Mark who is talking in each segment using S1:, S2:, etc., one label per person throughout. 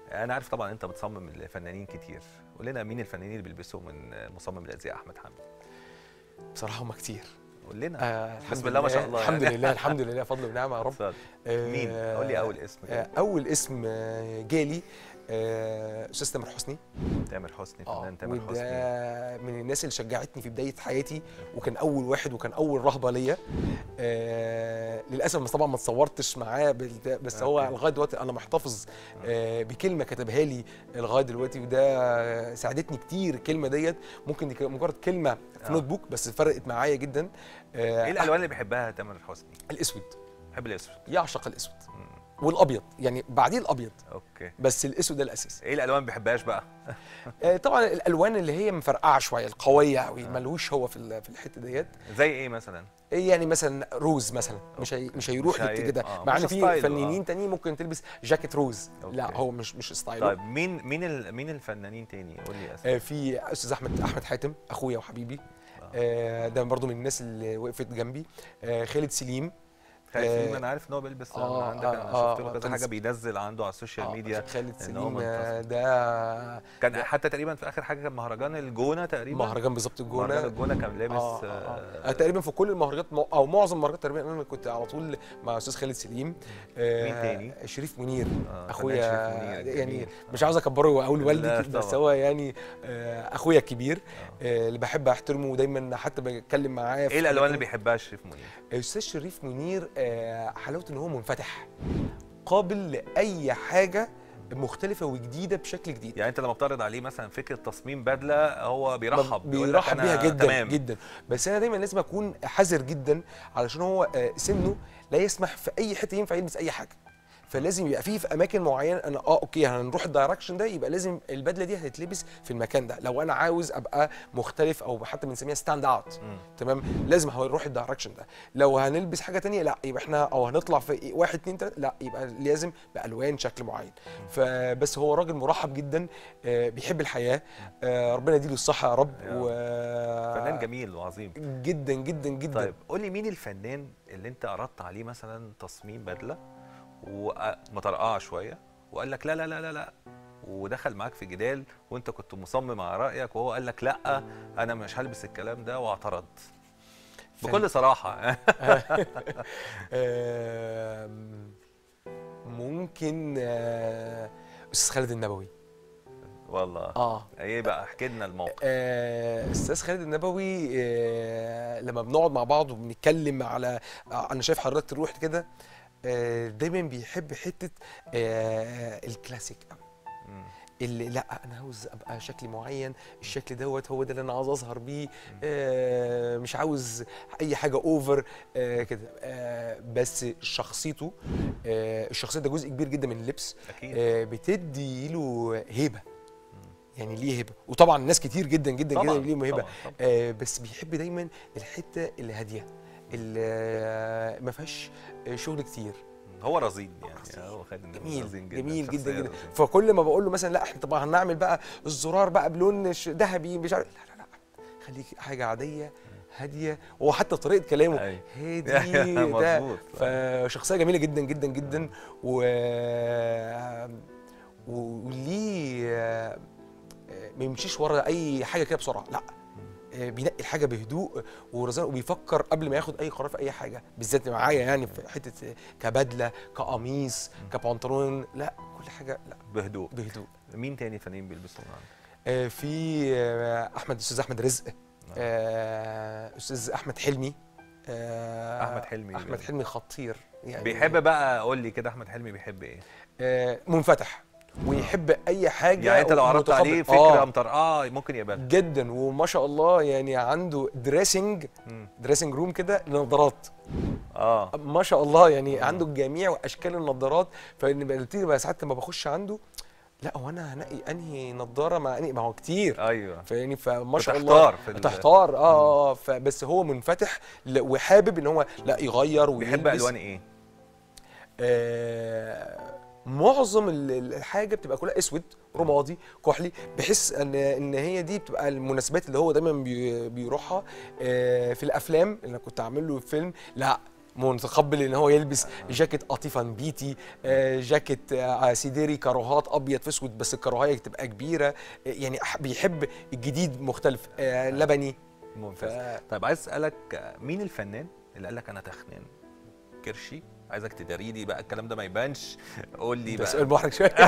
S1: انا عارف طبعا انت بتصمم الفنانين كتير قول لنا مين الفنانين اللي بيلبسوا من مصمم الازياء احمد حمدي
S2: بصراحه هم كتير
S1: قول لنا
S2: آه
S1: بسم الله ما شاء الله
S2: الحمد
S1: يعني.
S2: لله الحمد لله فضل ونعمه يا رب
S1: اتفضل.
S2: آه،
S1: مين قول لي اول اسم
S2: آه،
S1: كده.
S2: اول اسم آه، جالي آه، استاذ تامر حسني
S1: تامر حسني
S2: اه
S1: فنان تامر حسني
S2: وده من الناس اللي شجعتني في بدايه حياتي وكان اول واحد وكان اول رهبه ليا آه للاسف بس طبعا ما اتصورتش معاه بال- بس هو
S1: أوكي.
S2: لغايه دلوقتي انا محتفظ آه بكلمه كتبها لي لغايه دلوقتي وده ساعدتني كتير الكلمه ديت ممكن دي ك- مجرد كلمه في
S1: آه.
S2: نوت بوك بس فرقت معايا جدا آه
S1: ايه الالوان اللي بيحبها تامر حسني
S2: الاسود
S1: بحب الاسود
S2: يعشق الاسود
S1: مم.
S2: والابيض يعني بعديه الابيض
S1: اوكي
S2: بس الاسود ده الاساس
S1: ايه الالوان ما بيحبهاش بقى
S2: آه طبعا الالوان اللي هي مفرقعه شويه القويه قوي ملوش هو في ال- في الحته ديت
S1: زي ايه مثلا
S2: يعني مثلا روز مثلا مش هي مش هيروح
S1: مش هي-
S2: حته كده
S1: آه،
S2: مع
S1: مش
S2: ان في
S1: ستايله،
S2: فنانين
S1: آه.
S2: تانيين ممكن تلبس جاكيت روز
S1: أوكي.
S2: لا هو مش مش ستايله
S1: طيب مين مين ال... مين الفنانين تاني قول لي اسماء
S2: آه في استاذ احمد احمد حاتم اخويا وحبيبي آه ده برضو من الناس اللي وقفت جنبي آه خالد سليم
S1: خايف
S2: آه،
S1: فيلم انا عارف ان هو بيلبس
S2: آه،
S1: عندك
S2: آه،
S1: انا
S2: آه،
S1: شفت له
S2: آه،
S1: كذا
S2: كان
S1: حاجه
S2: س-
S1: بينزل عنده على السوشيال
S2: آه،
S1: ميديا
S2: خالد
S1: إن هو
S2: سليم آه،
S1: منتصر.
S2: ده
S1: كان حتى تقريبا في اخر حاجه كان مهرجان الجونه تقريبا
S2: مهرجان بالظبط
S1: مهرجان
S2: الجونه
S1: الجونه كان لابس
S2: آه
S1: آه
S2: آه آه. تقريبا في كل المهرجانات مو- او معظم المهرجانات تقريبا انا كنت على طول مع استاذ خالد سليم آه
S1: مين تاني؟
S2: شريف منير
S1: آه،
S2: اخويا
S1: فنان شريف منير،
S2: يعني
S1: جميل.
S2: مش عاوز اكبره واقول
S1: لا،
S2: والدي بس
S1: طبعا.
S2: هو يعني آه اخويا الكبير آه اللي بحب احترمه ودايما حتى بتكلم معاه في
S1: ايه الالوان اللي
S2: أماكن-
S1: بيحبها شريف منير
S2: استاذ شريف منير آه، حلاوته ان هو منفتح قابل لاي حاجه مختلفه وجديده بشكل جديد
S1: يعني انت لما بتعرض عليه مثلا فكره تصميم بدله هو بيرحب بيقول لك
S2: بيرحب
S1: أنا
S2: بيها جدا
S1: تمام.
S2: جدا بس انا دايما لازم اكون حذر جدا علشان هو آه، سنه لا يسمح في اي حته ينفع يلبس اي حاجه فلازم يبقى فيه في اماكن معينه انا اه اوكي هنروح الدايركشن ده يبقى لازم البدله دي هتتلبس في المكان ده لو انا عاوز ابقى مختلف او حتى بنسميها ستاند اوت
S1: مم.
S2: تمام لازم هنروح الدايركشن ده لو هنلبس حاجه تانية لا يبقى احنا او هنطلع في واحد اتنين تلاته لا يبقى لازم بالوان شكل معين فبس هو راجل مرحب جدا آه، بيحب الحياه آه، ربنا يديله الصحه يا رب
S1: يا
S2: و
S1: فنان جميل وعظيم
S2: جدا جدا جدا
S1: طيب قول لي مين الفنان اللي انت عرضت عليه مثلا تصميم بدله ومطرقعه شويه وقال لك لا لا لا لا لا ودخل معاك في جدال وانت كنت مصمم على رايك وهو قال لك لا انا مش هلبس الكلام ده واعترض بكل صراحه
S2: آم، ممكن آه، استاذ خالد النبوي
S1: والله
S2: اه
S1: ايه بقى احكي لنا الموقف
S2: آه، استاذ خالد النبوي آه، لما بنقعد مع بعض وبنتكلم على آه، انا شايف حضرتك تروح كده آه، دايما بيحب حته آه، الكلاسيك قوي
S1: مم.
S2: اللي لا انا عاوز ابقى شكل معين الشكل دوت هو ده اللي انا عاوز اظهر بيه آه مش عاوز اي حاجه اوفر آه كده آه بس شخصيته آه الشخصيه ده جزء كبير جدا من اللبس
S1: اكيد
S2: آه بتدي له هيبه يعني ليه هيبه وطبعا ناس كتير جدا جدا
S1: طبعاً،
S2: جدا ليهم هيبه
S1: طبعاً، طبعاً.
S2: آه بس بيحب دايما الحته اللي هاديه اللي آه، ما فيهاش آه، شغل كتير
S1: هو رزين يعني هو خالد النبوي
S2: جميل
S1: رزين جدا
S2: جميل جدا
S1: شخصية
S2: جدا
S1: رزينة.
S2: فكل ما بقول له مثلا لا احنا طبعا هنعمل بقى الزرار بقى بلون ش- ذهبي مش عارف لا لا لا خليك حاجه عاديه هاديه وهو حتى طريقه كلامه
S1: أيوة.
S2: هادي ده
S1: مظبوط.
S2: فشخصيه جميله جدا جدا جدا و وليه آه، ما يمشيش ورا اي حاجه كده بسرعه لا آه، بينقي الحاجه بهدوء ورزان وبيفكر قبل ما ياخد اي قرار في اي حاجه بالذات معايا يعني في حته كبدله كقميص كبنطلون لا كل حاجه لا
S1: بهدوء
S2: بهدوء
S1: مين تاني فنانين بيلبسوا معانا
S2: آه، في آه، احمد استاذ احمد رزق آه، استاذ احمد حلمي آه،
S1: أحمد حلمي
S2: احمد
S1: بي-
S2: حلمي خطير يعني
S1: بيحب بقى قول لي كده احمد حلمي بيحب ايه
S2: آه، منفتح ويحب اي حاجه
S1: يعني انت لو عرضت
S2: ومتقبل.
S1: عليه فكره
S2: آه،
S1: مطرقعه ممكن يقبلها
S2: جدا وما شاء الله يعني عنده دريسنج
S1: مم.
S2: دريسنج روم كده لنظارات
S1: اه
S2: ما شاء الله يعني عنده جميع اشكال النظارات فان بقى بقى ساعات لما بخش عنده لا هو انا هنقي انهي نظاره مع انهي ما هو كتير
S1: ايوه
S2: فيعني فما شاء الله
S1: بتحتار في ال-
S2: تحتار اه اه فبس هو منفتح ل- وحابب ان هو لا يغير
S1: بيحب
S2: ويلبس.
S1: الوان ايه
S2: آه معظم ال- ال- الحاجه بتبقى كلها اسود رمادي كحلي بحس ان ان هي دي بتبقى المناسبات اللي هو دايما بي- بيروحها آه في الافلام اللي انا كنت عامل له فيلم لا متقبل ان هو يلبس جاكيت قطيفه نبيتي آه، جاكيت آه، سيديري كاروهات ابيض في اسود بس الكاروهايه تبقى كبيره آه، يعني أح- بيحب الجديد مختلف آه، لبني ف...
S1: ممتاز طيب عايز اسالك آه، مين الفنان اللي قال لك انا تخنان كرشي عايزك تداري لي بقى الكلام ده ما يبانش قول لي
S2: ده
S1: بقى
S2: سؤال محرج شويه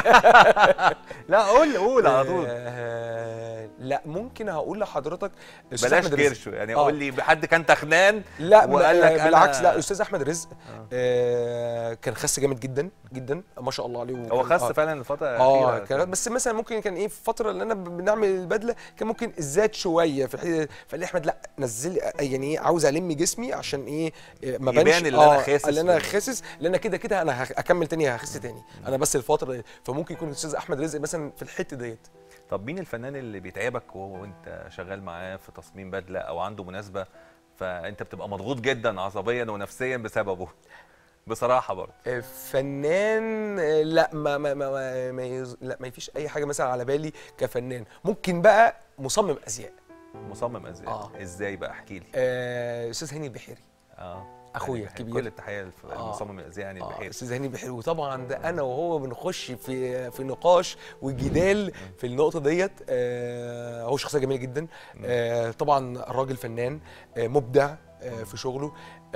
S1: لا قول قول على طول
S2: آه، لا ممكن هقول لحضرتك أستاذ
S1: بلاش
S2: أحمد رزق.
S1: كرشه يعني
S2: آه.
S1: قول لي حد كان تخنان
S2: لا
S1: وقال لك
S2: آه، بالعكس
S1: أنا-
S2: لا استاذ احمد رزق
S1: آه.
S2: آه كان خس جامد جدا جدا ما شاء الله عليه
S1: هو
S2: وكان-
S1: خس
S2: آه.
S1: فعلا الفتره
S2: اه
S1: الاخيره
S2: كان بس مثلا ممكن كان ايه في الفتره اللي انا ب- بنعمل البدله كان ممكن زاد شويه في الحته فقال لي احمد لا نزل لي- يعني ايه عاوز الم جسمي عشان ايه إيه، ما
S1: يبان
S2: بانش
S1: اللي أنا خاسس
S2: اللي انا
S1: في-
S2: خاسس لان كده كده انا هخ- اكمل تاني هخس تاني انا بس الفتره دي فممكن يكون الاستاذ احمد رزق مثلا في الحته ديت
S1: طب مين الفنان اللي بيتعبك وهو وانت شغال معاه في تصميم بدله او عنده مناسبه فانت بتبقى مضغوط جدا عصبيا ونفسيا بسببه بصراحه برضه
S2: آه، فنان آه، لا ما ما ما, ما, ما يز- لا ما فيش اي حاجه مثلا على بالي كفنان ممكن بقى مصمم ازياء
S1: مصمم ازاي
S2: آه.
S1: ازاي بقى احكي لي
S2: آه، استاذ هاني البحيري
S1: اه
S2: أخويا
S1: يعني
S2: الكبير.
S1: كل التحيه للف-
S2: آه.
S1: للمصمم الازياء يعني
S2: آه،
S1: البحيري
S2: استاذ هاني بحيري وطبعا ده انا وهو بنخش في في نقاش وجدال في النقطه ديت آه هو شخصيه جميله جدا آه طبعا الراجل فنان آه مبدع آه في شغله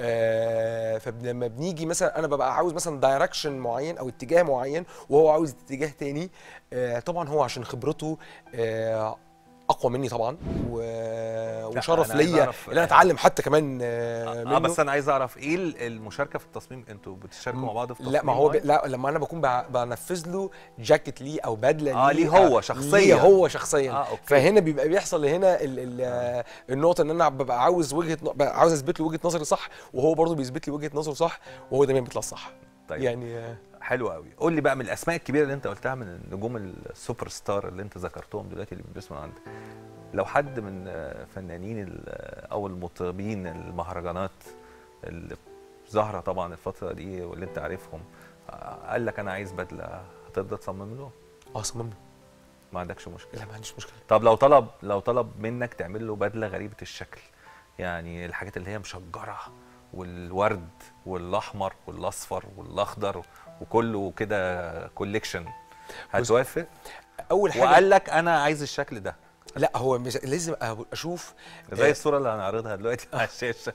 S2: آه فلما بنيجي مثلا انا ببقى عاوز مثلا دايركشن معين او اتجاه معين وهو عاوز اتجاه تاني آه طبعا هو عشان خبرته آه اقوى مني طبعا و... وشرف
S1: أنا عايز
S2: ليا
S1: أعرف-
S2: ان انا اتعلم حتى كمان آه
S1: اه
S2: منه
S1: بس انا عايز اعرف ايه ال- المشاركه في التصميم انتوا بتشاركوا مع بعض في تصميم
S2: لا ما هو ب...
S1: معين؟
S2: لا لما انا بكون بع- بنفذ له جاكيت ليه او بدله
S1: آه، ليه هو شخصياً.
S2: ليه هو شخصيا
S1: آه، أوكي.
S2: فهنا بيبقى بيحصل هنا ال... ال... النقطه ان انا ببقى عاوز وجهه ن- ببقى عاوز اثبت له وجهه نظري صح وهو برضه بيثبت لي وجهه نظره صح وهو دايما بيطلع صح
S1: طيب
S2: يعني آه،
S1: حلو قوي قول لي بقى من الاسماء الكبيره اللي انت قلتها من النجوم السوبر ستار اللي انت ذكرتهم دلوقتي اللي بيدرسوا من عندك لو حد من آه، فنانين ال- او المطربين المهرجانات اللي ظاهره طبعا الفتره دي واللي انت عارفهم آه، قال لك انا عايز بدله هتقدر تصمم له
S2: اه صمم
S1: ما عندكش مشكله
S2: لا ما عنديش مشكله
S1: طب لو طلب لو طلب منك تعمل له بدله غريبه الشكل يعني الحاجات اللي هي مشجره والورد والاحمر والاصفر والاخضر وكله كده كوليكشن هتوافق
S2: اول حاجه
S1: وقال لك انا عايز الشكل ده
S2: لا هو مش لازم أ- اشوف
S1: زي
S2: آه،
S1: الصوره اللي هنعرضها دلوقتي على الشاشه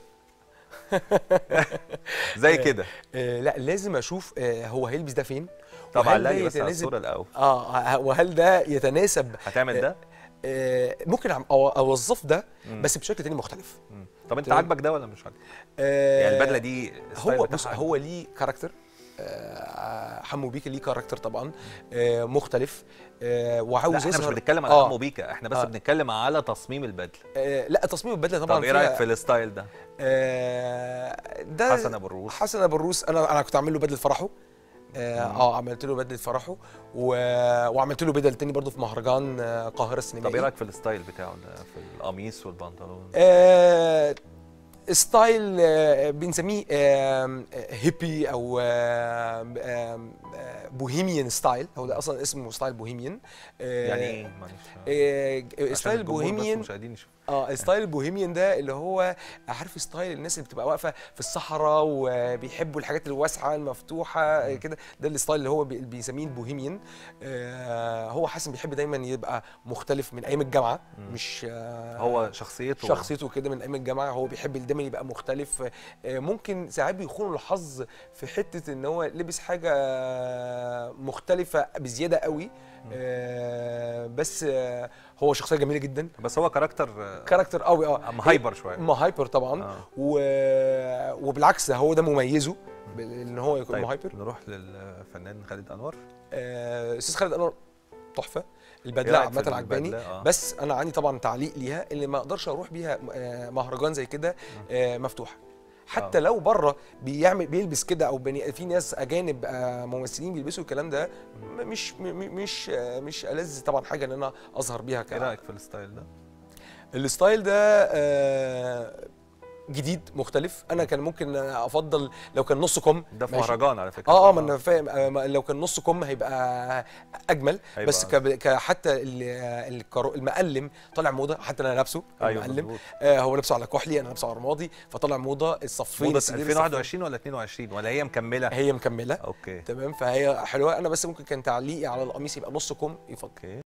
S1: زي كده
S2: آه لا لازم اشوف آه هو هيلبس ده فين
S1: طب
S2: وهل
S1: علقي
S2: ده
S1: بس على
S2: يتناسب-
S1: الصوره الاول
S2: اه ه- وهل ده يتناسب
S1: هتعمل ده
S2: آه ممكن أعم- أو- اوظف ده
S1: مم.
S2: بس بشكل تاني مختلف
S1: مم. طب انت
S2: تمام.
S1: عاجبك ده ولا مش عاجبك
S2: آه
S1: يعني البدله دي الستايل
S2: هو
S1: بتاعها
S2: بص
S1: عاجبك؟
S2: هو ليه كاركتر آه حمو بيكا ليه كاركتر طبعا آه مختلف آه
S1: لا
S2: وعاوز
S1: احنا مش
S2: يظهر
S1: بنتكلم على
S2: آه.
S1: حمو بيكا احنا بس
S2: آه.
S1: بنتكلم على تصميم البدله
S2: آه لا تصميم البدله طبعا
S1: طب ايه رايك
S2: فيها-
S1: في الستايل ده
S2: آه ده
S1: حسن ابو الروس
S2: حسن ابو الروس انا انا كنت عامل له بدله فرحه اه, آه عملت له بدله فرحه و... وعملت له بدل تاني برضه في مهرجان آه، القاهره السينمائي
S1: طب ايه رايك في الستايل بتاعه ده في القميص والبنطلون
S2: آه ستايل آه بنسميه آه هيبي او آه آه بوهيميان ستايل هو ده اصلا اسمه ستايل بوهيميان آه
S1: يعني ايه معلش
S2: آه
S1: عشان
S2: ستايل
S1: الجمهور بس
S2: بوهيميان
S1: المشاهدين يشوفوا.
S2: اه ستايل البوهيميان ده اللي هو عارف ستايل الناس اللي بتبقى واقفه في الصحراء وبيحبوا الحاجات الواسعه المفتوحه آه، كده ده الستايل اللي هو بي- بيسميه البوهيميان آه هو حسن بيحب دايما يبقى مختلف من ايام الجامعه مش آه
S1: هو شخصيته
S2: شخصيته كده من ايام الجامعه هو بيحب دايما يبقى مختلف آه، ممكن ساعات بيخون الحظ في حته ان هو لبس حاجه مختلفه بزياده قوي آه، بس آه، هو شخصيه جميله جدا
S1: بس هو كاركتر آه،
S2: كاركتر قوي اه
S1: مهايبر شويه
S2: ما هايبر طبعا
S1: آه.
S2: و... وبالعكس هو ده مميزه بال- ان هو يكون
S1: طيب
S2: مهايبر
S1: نروح للفنان خالد انور
S2: آه، استاذ خالد انور تحفه
S1: إيه
S2: البدله
S1: رأيك في
S2: عامه عجباني
S1: البدلة؟ آه.
S2: بس انا عندي طبعا تعليق ليها اللي ما اقدرش اروح بيها آه، مهرجان زي كده آه، مفتوح حتى
S1: آه.
S2: لو بره بيعمل بيلبس كده او بني في ناس اجانب آه، ممثلين بيلبسوا الكلام ده م- مش م- م- مش آه، مش ألذ طبعا حاجه ان انا اظهر بيها
S1: ايه
S2: كده
S1: رايك في الستايل ده
S2: الستايل ده آه، جديد مختلف انا كان ممكن افضل لو كان نص كم
S1: ده في
S2: ماشي.
S1: مهرجان على فكره
S2: اه اه ما انا فاهم آه، ما- لو كان نص كم هيبقى اجمل
S1: هيبقى
S2: بس ك... ك... حتى ال- آه، الكرو... المقلم طالع موضه حتى انا لابسه
S1: ايوه
S2: المقلم
S1: مظبوط
S2: آه هو لابسه على كحلي انا لابسه على رمادي فطالع موضه الصفين
S1: موضه
S2: السدير
S1: 2021 ولا 22 ولا هي مكمله
S2: الصفين. هي مكمله
S1: اوكي
S2: تمام فهي حلوه انا بس ممكن كان تعليقي على القميص يبقى نص كم يفضل
S1: اوكي